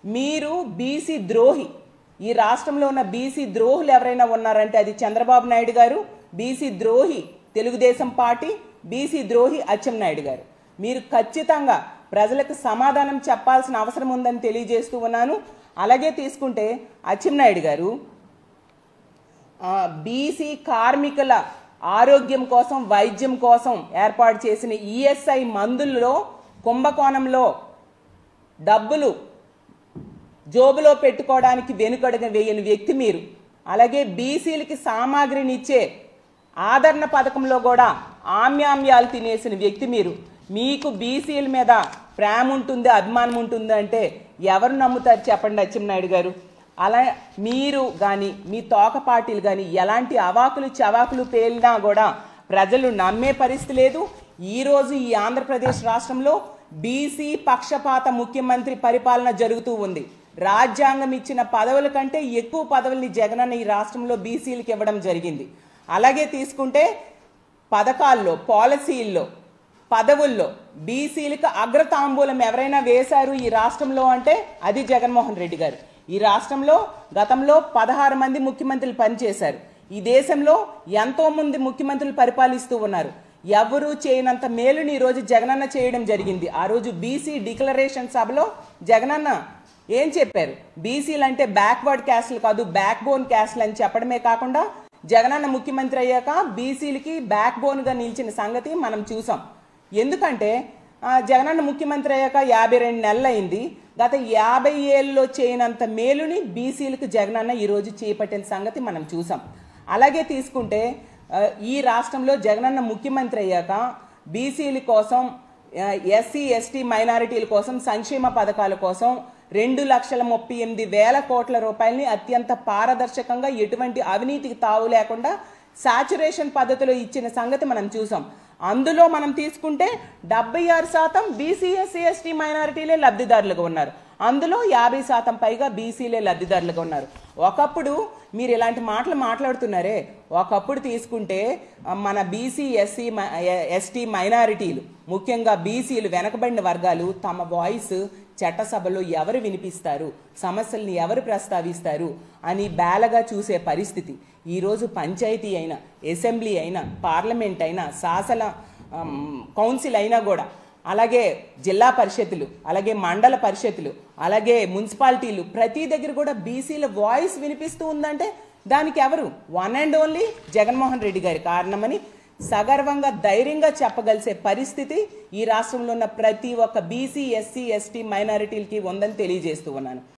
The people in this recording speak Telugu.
మీరు బీసీ ద్రోహి ఈ రాష్ట్రంలో ఉన్న బీసీ ద్రోహులు ఎవరైనా ఉన్నారంటే అది చంద్రబాబు నాయుడు గారు బీసీ ద్రోహి తెలుగుదేశం పార్టీ బీసీ ద్రోహి అచ్చెన్నాయుడు గారు మీరు ఖచ్చితంగా ప్రజలకు సమాధానం చెప్పాల్సిన అవసరం ఉందని తెలియజేస్తూ ఉన్నాను అలాగే తీసుకుంటే అచ్చెన్నాయుడు గారు ఆ, బీసీ కార్మికుల ఆరోగ్యం కోసం వైద్యం కోసం ఏర్పాటు చేసిన ఈఎస్ఐ మందుల్లో కుంభకోణంలో డబ్బులు జోబులో పెట్టుకోవడానికి వెనుకడుగు వేయని వ్యక్తి మీరు అలాగే బీసీలకి సామాగ్రిని ఇచ్చే ఆదరణ పథకంలో కూడా ఆమ్యామ్యాలు తినేసిన వ్యక్తి మీరు మీకు బీసీల మీద ప్రేమ ఉంటుంది అభిమానం ఉంటుంది అంటే ఎవరు నమ్ముతారు చెప్పండి అచ్చెన్నాయుడు గారు అలా మీరు కానీ మీ తోక పార్టీలు కానీ ఎలాంటి అవాకులు చవాకులు పేలినా కూడా ప్రజలు నమ్మే పరిస్థితి లేదు ఈరోజు ఈ ఆంధ్రప్రదేశ్ రాష్ట్రంలో బీసీ పక్షపాత ముఖ్యమంత్రి పరిపాలన జరుగుతూ ఉంది రాజ్యాంగం ఇచ్చిన పదవుల కంటే ఎక్కువ పదవుల్ని జగనన్న ఈ రాష్ట్రంలో బీసీలకు ఇవ్వడం జరిగింది అలాగే తీసుకుంటే పథకాల్లో పాలసీల్లో పదవుల్లో బీసీలకు అగ్రతాంబూలం ఎవరైనా వేశారు ఈ రాష్ట్రంలో అంటే అది జగన్మోహన్ రెడ్డి గారు ఈ రాష్ట్రంలో గతంలో పదహారు మంది ముఖ్యమంత్రులు పనిచేశారు ఈ దేశంలో ఎంతో మంది ముఖ్యమంత్రులు పరిపాలిస్తూ ఉన్నారు ఎవరు చేయనంత మేలుని ఈ రోజు జగనన్న చేయడం జరిగింది ఆ రోజు బీసీ డిక్లరేషన్ సభలో జగనన్న ఏం చెప్పారు బీసీలు అంటే బ్యాక్వర్డ్ క్యాస్ట్లు కాదు బ్యాక్ బోన్ క్యాస్ట్లు అని చెప్పడమే కాకుండా జగనన్న ముఖ్యమంత్రి అయ్యాక బీసీలకి బ్యాక్ బోన్గా నిలిచిన సంగతి మనం చూసాం ఎందుకంటే ఆ, జగనన్న ముఖ్యమంత్రి అయ్యాక యాభై రెండు నెలలు అయింది గత యాభై ఏళ్ళలో చేయనంత మేలుని బీసీలకు జగనన్న ఈరోజు చేపట్టిన సంగతి మనం చూసాం అలాగే తీసుకుంటే ఆ, ఈ రాష్ట్రంలో జగనన్న ముఖ్యమంత్రి అయ్యాక బీసీల కోసం ఎస్సీ ఎస్టీ మైనారిటీల కోసం సంక్షేమ పథకాల కోసం రెండు లక్షల ముప్పై ఎనిమిది వేల కోట్ల రూపాయలని అత్యంత పారదర్శకంగా ఎటువంటి అవినీతికి తావు లేకుండా సాచురేషన్ పద్ధతిలో ఇచ్చిన సంగతి మనం చూసాం అందులో మనం తీసుకుంటే డెబ్బై ఆరు శాతం బీసీ ఎస్సీ ఎస్టీ మైనారిటీలే లబ్ధిదారులుగా ఉన్నారు అందులో యాభై శాతం పైగా బీసీలే లబ్ధిదారులుగా ఉన్నారు ఒకప్పుడు మీరు ఇలాంటి మాటలు మాట్లాడుతున్నారే ఒకప్పుడు తీసుకుంటే ఆ, మన బీసీ ఎస్సీ ఎస్టీ మైనారిటీలు ముఖ్యంగా బీసీలు వెనకబడిన వర్గాలు తమ వాయిస్ చట్టసభలో ఎవరు వినిపిస్తారు సమస్యల్ని ఎవరు ప్రస్తావిస్తారు అని బేలగా చూసే పరిస్థితి ఈరోజు పంచాయతీ అయినా అసెంబ్లీ అయినా పార్లమెంట్ అయినా శాసన ఆమ్, కౌన్సిల్ అయినా కూడా అలాగే జిల్లా పరిషత్తులు అలాగే మండల పరిషత్తులు అలాగే మున్సిపాలిటీలు ప్రతి దగ్గర కూడా బీసీల వాయిస్ వినిపిస్తూ ఉందంటే దానికి ఎవరు one and only Jaganmohan Reddy గారి కారణమని సగర్వంగా ధైర్యంగా చెప్పగలిసే పరిస్థితి ఈ రాష్ట్రంలో ఉన్న ప్రతి ఒక్క బీసీ ఎస్సీ ఎస్టీ మైనారిటీలకి ఉందని తెలియజేస్తూ ఉన్నాను